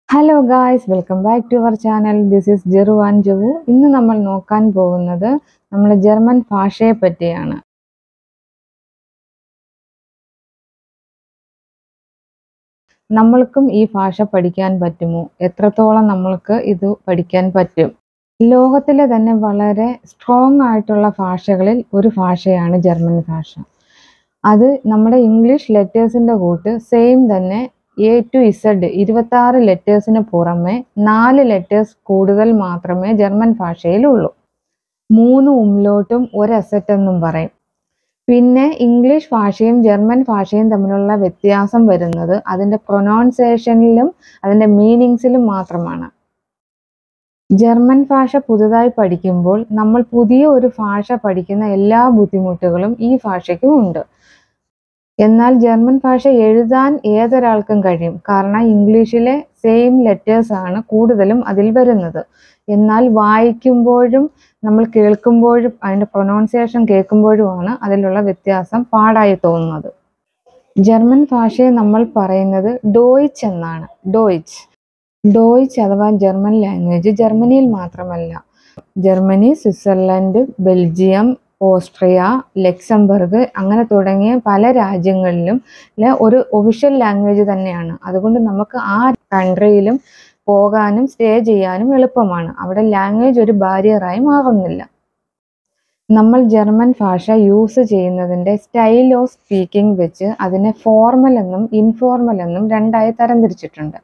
hello guys welcome back to our channel this is ജെറു and ജവു ഇന്ന് നമ്മൾ നോക്കാൻ പോകുന്നത് നമ്മുടെ ജർമ്മൻ ഭാഷയെ പറ്റിയാണ് നമ്മൾക്കും ഈ ഭാഷ പഠിക്കാൻ പറ്റുമോ എത്രത്തോളം നമ്മൾക്ക് ഇത് പഠിക്കാൻ പറ്റും ലോകത്തിലെ തന്നെ വളരെ സ്ട്രോങ് ആയിട്ടുള്ള ഭാഷകളിൽ ഒരു ഭാഷയാണ് ജർമ്മൻ ഭാഷ അത് നമ്മുടെ ഇംഗ്ലീഷ് ലെറ്റേഴ്സിൻ്റെ കൂട്ട് സെയിം തന്നെ എ ടു ഇസഡ് ഇരുപത്തി ആറ് ലെറ്റേഴ്സിന് പുറമെ നാല് ലെറ്റേഴ്സ് കൂടുതൽ മാത്രമേ ജർമ്മൻ ഭാഷയിലുള്ളൂ മൂന്ന് ഉംലോട്ടും ഒരു അസറ്റ് എന്നും പറയും പിന്നെ ഇംഗ്ലീഷ് ഭാഷയും ജർമ്മൻ ഭാഷയും തമ്മിലുള്ള വ്യത്യാസം വരുന്നത് അതിൻ്റെ പ്രൊനൗൺസിയേഷനിലും അതിൻ്റെ മീനിങ്സിലും മാത്രമാണ് ജർമ്മൻ ഭാഷ പുതുതായി പഠിക്കുമ്പോൾ നമ്മൾ പുതിയ ഒരു ഭാഷ പഠിക്കുന്ന എല്ലാ ബുദ്ധിമുട്ടുകളും ഈ ഭാഷയ്ക്കും ഉണ്ട് എന്നാൽ ജർമ്മൻ ഭാഷ എഴുതാൻ ഏതൊരാൾക്കും കഴിയും കാരണം ഇംഗ്ലീഷിലെ സെയിം ലെറ്റേഴ്സ് ആണ് കൂടുതലും അതിൽ വരുന്നത് എന്നാൽ വായിക്കുമ്പോഴും നമ്മൾ കേൾക്കുമ്പോഴും അതിൻ്റെ പ്രൊനൗൺസിയേഷൻ കേൾക്കുമ്പോഴുമാണ് അതിലുള്ള വ്യത്യാസം പാടായി തോന്നുന്നത് ജർമ്മൻ ഭാഷയെ നമ്മൾ പറയുന്നത് ഡോയിച്ച് എന്നാണ് ഡോയിച്ച് ഡോയിച്ച് അഥവാ ജർമ്മൻ ലാംഗ്വേജ് ജർമ്മനിയിൽ മാത്രമല്ല Germany Switzerland Belgium Austria Luxembourg അങ്ങനെ തുടങ്ങിയ പല രാജ്യങ്ങളിലും ഒരു ഒഫീഷ്യൽ ലാംഗ്വേജ് തന്നെയാണ് അതുകൊണ്ട് നമുക്ക് ആ കൺട്രിയിലും പോകാനും സ്റ്റേ ചെയ്യാനും എളുപ്പമാണ് അവിടെ ലാംഗ്വേജ് ഒരു ബാരിയറായി മാറുന്നില്ല നമ്മൾ ജർമ്മൻ ഭാഷ യൂസ് ചെയ്യുന്നതിൻ്റെ സ്റ്റൈൽ ഓഫ് സ്പീക്കിംഗ് വെച്ച് അതിനെ ഫോർമൽ എന്നും ഇൻഫോർമൽ എന്നും രണ്ടായി തരംതിരിച്ചിട്ടുണ്ട്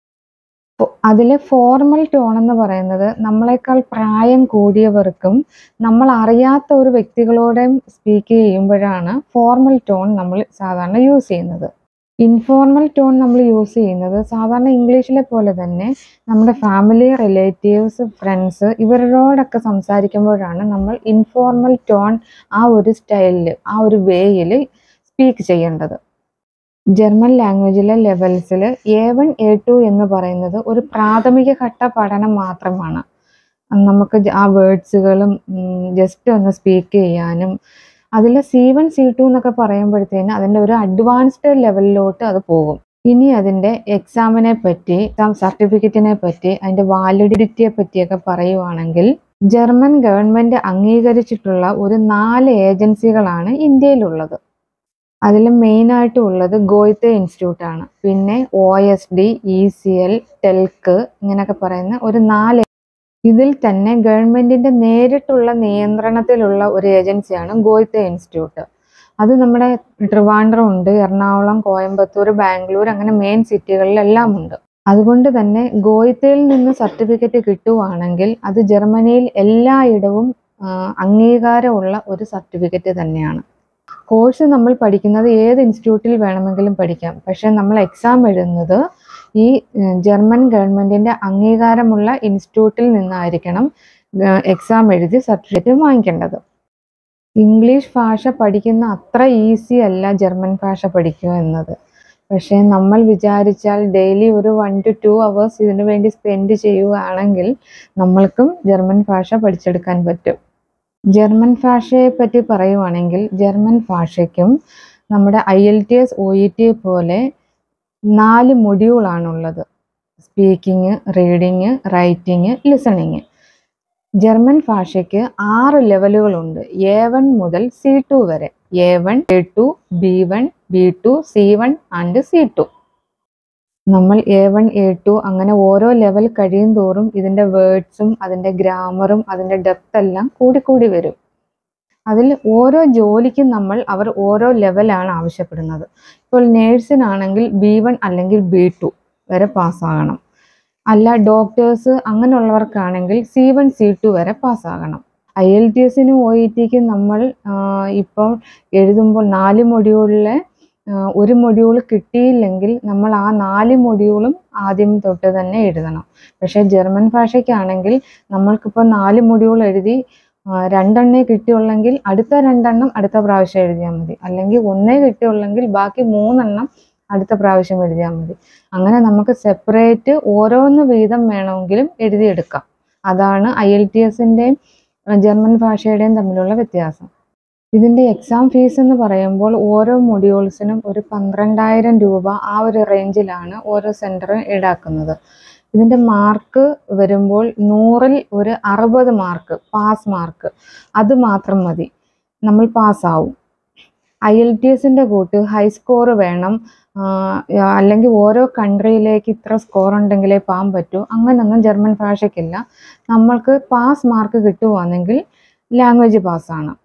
അതിലെ ഫോർമൽ ടോൺ എന്ന് പറയുന്നത് നമ്മളെക്കാൾ പ്രായം കൂടിയവർക്കും നമ്മൾ അറിയാത്ത ഒരു വ്യക്തികളോടും സ്പീക്ക് ചെയ്യുമ്പോഴാണ് ഫോർമൽ ടോൺ നമ്മൾ സാധാരണ യൂസ് ചെയ്യുന്നത് ഇൻഫോർമൽ ടോൺ നമ്മൾ യൂസ് ചെയ്യുന്നത് സാധാരണ ഇംഗ്ലീഷിലെ പോലെ തന്നെ നമ്മുടെ ഫാമിലി റിലേറ്റീവ്സ് ഫ്രണ്ട്സ് ഇവരോടൊക്കെ സംസാരിക്കുമ്പോഴാണ് നമ്മൾ ഇൻഫോർമൽ ടോൺ ആ ഒരു സ്റ്റൈലിൽ ആ ഒരു വേയിൽ സ്പീക്ക് ചെയ്യേണ്ടത് ജർമ്മൻ ലാംഗ്വേജിലെ ലെവൽസിൽ എ വൺ എ ടു എന്ന് പറയുന്നത് ഒരു പ്രാഥമിക ഘട്ട പഠനം മാത്രമാണ് നമുക്ക് ആ വേർഡ്സുകളും ജസ്റ്റ് ഒന്ന് സ്പീക്ക് ചെയ്യാനും അതിൽ സി വൺ സി ടു എന്നൊക്കെ പറയുമ്പോഴത്തേന് അതിൻ്റെ ഒരു അഡ്വാൻസ്ഡ് ലെവലിലോട്ട് അത് പോകും ഇനി അതിൻ്റെ എക്സാമിനെ പറ്റി എക്സാം സർട്ടിഫിക്കറ്റിനെ പറ്റി അതിൻ്റെ വാലിഡിറ്റിയെ പറ്റിയൊക്കെ പറയുവാണെങ്കിൽ ജർമ്മൻ ഗവൺമെൻറ് അംഗീകരിച്ചിട്ടുള്ള ഒരു നാല് ഏജൻസികളാണ് ഇന്ത്യയിലുള്ളത് അതിൽ മെയിനായിട്ട് ഉള്ളത് ഗോയ്ത്തെ ഇൻസ്റ്റിറ്റ്യൂട്ട് ആണ് പിന്നെ O S D E C L telc ഇങ്ങനെയൊക്കെ പറയുന്ന ഒരു നാല് ഇതിൽ തന്നെ ഗവൺമെന്റിന്റെ നേരിട്ടുള്ള നിയന്ത്രണത്തിലുള്ള ഒരു ഏജൻസിയാണ് ഗോയ്ത്തെ ഇൻസ്റ്റിറ്റ്യൂട്ട് അത് നമ്മുടെ ട്രിവാൻഡ്രം ഉണ്ട് എറണാകുളം കോയമ്പത്തൂർ ബാംഗ്ലൂർ അങ്ങനെ മെയിൻ സിറ്റികളിലെല്ലാം ഉണ്ട് അതുകൊണ്ട് തന്നെ ഗോയ്ത്തയിൽ നിന്ന് സർട്ടിഫിക്കറ്റ് കിട്ടുവാണെങ്കിൽ അത് ജർമ്മനിയിൽ എല്ലായിടവും അംഗീകാരമുള്ള ഒരു സർട്ടിഫിക്കറ്റ് തന്നെയാണ് കോഴ്സ് നമ്മൾ പഠിക്കുന്നത് ഏത് ഇൻസ്റ്റിറ്റ്യൂട്ടിൽ വേണമെങ്കിലും പഠിക്കാം പക്ഷെ നമ്മൾ എക്സാം എഴുതുന്നത് ഈ ജർമ്മൻ ഗവൺമെൻറ്റിൻ്റെ അംഗീകാരമുള്ള ഇൻസ്റ്റിറ്റ്യൂട്ടിൽ നിന്നായിരിക്കണം എക്സാം എഴുതി സർട്ടിഫിക്കറ്റ് വാങ്ങിക്കേണ്ടത് ഇംഗ്ലീഷ് ഭാഷ പഠിക്കുന്ന അത്ര ഈസി അല്ല ജർമ്മൻ ഭാഷ പഠിക്കുക എന്നത് പക്ഷേ നമ്മൾ വിചാരിച്ചാൽ ഡെയിലി ഒരു വൺ ടു ടു അവേഴ്സ് ഇതിനു വേണ്ടി സ്പെൻഡ് ചെയ്യുകയാണെങ്കിൽ നമ്മൾക്കും ജർമ്മൻ ഭാഷ പഠിച്ചെടുക്കാൻ പറ്റും ജർമ്മൻ ഭാഷയെ പറ്റി പറയുവാണെങ്കിൽ ജർമ്മൻ ഭാഷയ്ക്കും നമ്മുടെ I L T S O E T പോലെ നാല് മൊഡ്യൂളാണുള്ളത് speaking reading writing listening German ഭാഷയ്ക്ക് ആറ് ലെവലുകളുണ്ട് എ വൺ മുതൽ സി ടു വരെ A one A two B one B two C one and C two നമ്മൾ എ വൺ എ ടു അങ്ങനെ ഓരോ ലെവൽ കഴിയും തോറും ഇതിൻ്റെ വേർഡ്സും അതിൻ്റെ ഗ്രാമറും അതിൻ്റെ ഡെപ്ത് എല്ലാം കൂടിക്കൂടി വരും അതിൽ ഓരോ ജോലിക്കും നമ്മൾ അവർ ഓരോ ലെവലാണ് ആവശ്യപ്പെടുന്നത് ഇപ്പോൾ നേഴ്സിനാണെങ്കിൽ ബി വൺ അല്ലെങ്കിൽ ബി ടു വരെ പാസ്സാകണം അല്ല ഡോക്ടേഴ്സ് അങ്ങനെയുള്ളവർക്കാണെങ്കിൽ സി വൺ സി ടു വരെ പാസ്സാകണം ഐ എൽ ടി എസിനും ഒ ഇ ടിക്കും നമ്മൾ ഇപ്പം എഴുതുമ്പോൾ നാല് മൊഡ്യൂളിലെ ഒരു മൊഡ്യൂൾ കിട്ടിയില്ലെങ്കിൽ നമ്മൾ ആ നാല് മൊഡ്യൂളും ആദ്യം തൊട്ട് തന്നെ എഴുതണം പക്ഷേ ജർമ്മൻ ഭാഷയ്ക്കാണെങ്കിൽ നമ്മൾക്കിപ്പോൾ നാല് മൊഡ്യൂൾ എഴുതി രണ്ടെണ്ണേ കിട്ടിയുള്ളെങ്കിൽ അടുത്ത രണ്ടെണ്ണം അടുത്ത പ്രാവശ്യം എഴുതിയാൽ മതി അല്ലെങ്കിൽ ഒന്നേ കിട്ടിയുള്ളെങ്കിൽ ബാക്കി മൂന്നെണ്ണം അടുത്ത പ്രാവശ്യം എഴുതിയാൽ മതി അങ്ങനെ നമുക്ക് സെപ്പറേറ്റ് ഓരോന്ന് വീതം വേണമെങ്കിലും എഴുതിയെടുക്കാം അതാണ് ഐ എൽ ടി എസിൻ്റെയും ജർമ്മൻ ഭാഷയുടെയും തമ്മിലുള്ള വ്യത്യാസം ഇതിൻ്റെ എക്സാം ഫീസ് എന്ന് പറയുമ്പോൾ ഓരോ മൊഡ്യൂൾസിനും ഒരു പന്ത്രണ്ടായിരം രൂപ ആ ഒരു റേഞ്ചിലാണ് ഓരോ സെൻറ്ററും ഈടാക്കുന്നത് ഇതിൻ്റെ മാർക്ക് വരുമ്പോൾ നൂറിൽ ഒരു അറുപത് മാർക്ക് പാസ് മാർക്ക് അത് മാത്രം മതി നമ്മൾ പാസ്സാവും ഐ എൽ ടി എസിൻ്റെ കൂട്ട് ഹൈ സ്കോർ വേണം അല്ലെങ്കിൽ ഓരോ കൺട്രിയിലേക്ക് ഇത്ര സ്കോർ ഉണ്ടെങ്കിലേ പോകാൻ പറ്റൂ അങ്ങനൊന്നും ജർമ്മൻ ഭാഷയ്ക്കില്ല നമ്മൾക്ക് പാസ് മാർക്ക് കിട്ടുവാണെങ്കിൽ ലാംഗ്വേജ് പാസ്സാണ്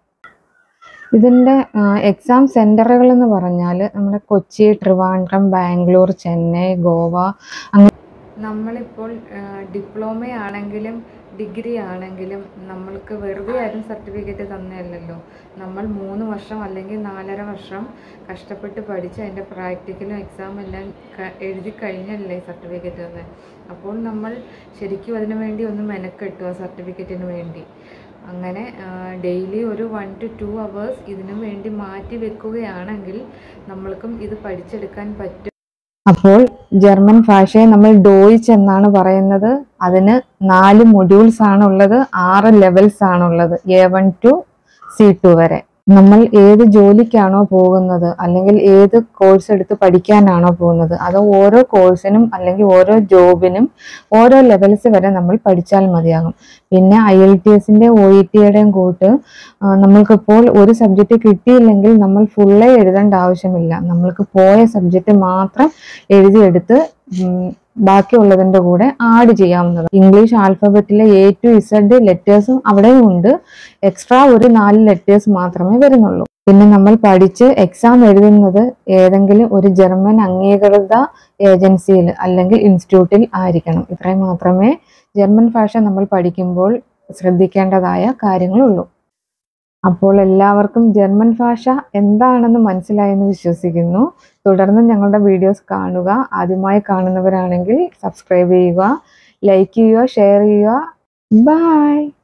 ഇതിൻ്റെ എക്സാം സെൻറ്ററുകൾ എന്ന് പറഞ്ഞാൽ നമ്മുടെ കൊച്ചി ട്രിവാൻഡ്രം ബാംഗ്ലൂർ ചെന്നൈ ഗോവ അങ്ങനെ നമ്മളിപ്പോൾ ഡിപ്ലോമ ആണെങ്കിലും ഡിഗ്രി ആണെങ്കിലും നമ്മൾക്ക് വെറുതെ ആരും സർട്ടിഫിക്കറ്റ് തന്നെയല്ലല്ലോ നമ്മൾ മൂന്ന് വർഷം അല്ലെങ്കിൽ നാലര വർഷം കഷ്ടപ്പെട്ട് പഠിച്ച് അതിൻ്റെ പ്രാക്ടിക്കലും എക്സാം എല്ലാം എഴുതി കഴിഞ്ഞല്ലേ സർട്ടിഫിക്കറ്റ് തന്നെ അപ്പോൾ നമ്മൾ ശരിക്കും അതിനു വേണ്ടി ഒന്ന് മെനക്കെട്ടു ആ സർട്ടിഫിക്കറ്റിന് വേണ്ടി അങ്ങനെ ഡെയിലി ഒരു വൺ ടു ടു അവേഴ്സ് ഇതിനു വേണ്ടി മാറ്റി വെക്കുകയാണെങ്കിൽ നമ്മൾക്കും ഇത് പഠിച്ചെടുക്കാൻ പറ്റും അപ്പോൾ ജർമ്മൻ ഭാഷയെ നമ്മൾ ഡോയിച്ച് എന്നാണ് പറയുന്നത് അതിന് നാല് മൊഡ്യൂൾസ് ആണുള്ളത് ആറ് ലെവൽസ് ആണുള്ളത് A one to C two വരെ നമ്മൾ ഏത് ജോലിക്കാണോ പോകുന്നത് അല്ലെങ്കിൽ ഏത് കോഴ്സ് എടുത്ത് പഠിക്കാനാണോ പോകുന്നത് അത് ഓരോ കോഴ്സിനും അല്ലെങ്കിൽ ഓരോ ജോബിനും ഓരോ ലെവൽസ് വരെ നമ്മൾ പഠിച്ചാൽ മതിയാകും പിന്നെ ഐ എൽ ടി എസിൻ്റെ ഒ ഇ ടിയുടെയും കൂട്ട് നമ്മൾക്കിപ്പോൾ ഒരു സബ്ജക്റ്റ് കിട്ടിയില്ലെങ്കിൽ നമ്മൾ ഫുള്ളേ എഴുതേണ്ട ആവശ്യമില്ല നമ്മൾക്ക് പോയ സബ്ജക്റ്റ് മാത്രം എഴുതിയെടുത്ത് ബാക്കിയുള്ളതിൻ്റെ കൂടെ ആഡ് ചെയ്യാവുന്നത് ഇംഗ്ലീഷ് ആൽഫബറ്റിലെ എ ടു ഇസഡ് ലെറ്റേഴ്സും അവിടെയും ഉണ്ട് എക്സ്ട്രാ ഒരു നാല് ലെറ്റേഴ്സ് മാത്രമേ വരുന്നുള്ളൂ പിന്നെ നമ്മൾ പഠിച്ച് എക്സാം എഴുതുന്നത് ഏതെങ്കിലും ഒരു ജർമ്മൻ അംഗീകൃത ഏജൻസിയിൽ അല്ലെങ്കിൽ ഇൻസ്റ്റിറ്റ്യൂട്ടിൽ ആയിരിക്കണം ഇത്രയും മാത്രമേ ജർമ്മൻ ഭാഷ നമ്മൾ പഠിക്കുമ്പോൾ ശ്രദ്ധിക്കേണ്ടതായ കാര്യങ്ങളുള്ളൂ അപ്പോൾ എല്ലാവർക്കും ജർമ്മൻ ഭാഷ എന്താണെന്ന് മനസ്സിലായെന്ന് വിശ്വസിക്കുന്നു തുടർന്ന് ഞങ്ങളുടെ വീഡിയോസ് കാണുക ആദ്യമായി കാണുന്നവരാണെങ്കിൽ സബ്സ്ക്രൈബ് ചെയ്യുക ലൈക്ക് ചെയ്യുക ഷെയർ ചെയ്യുക ബൈ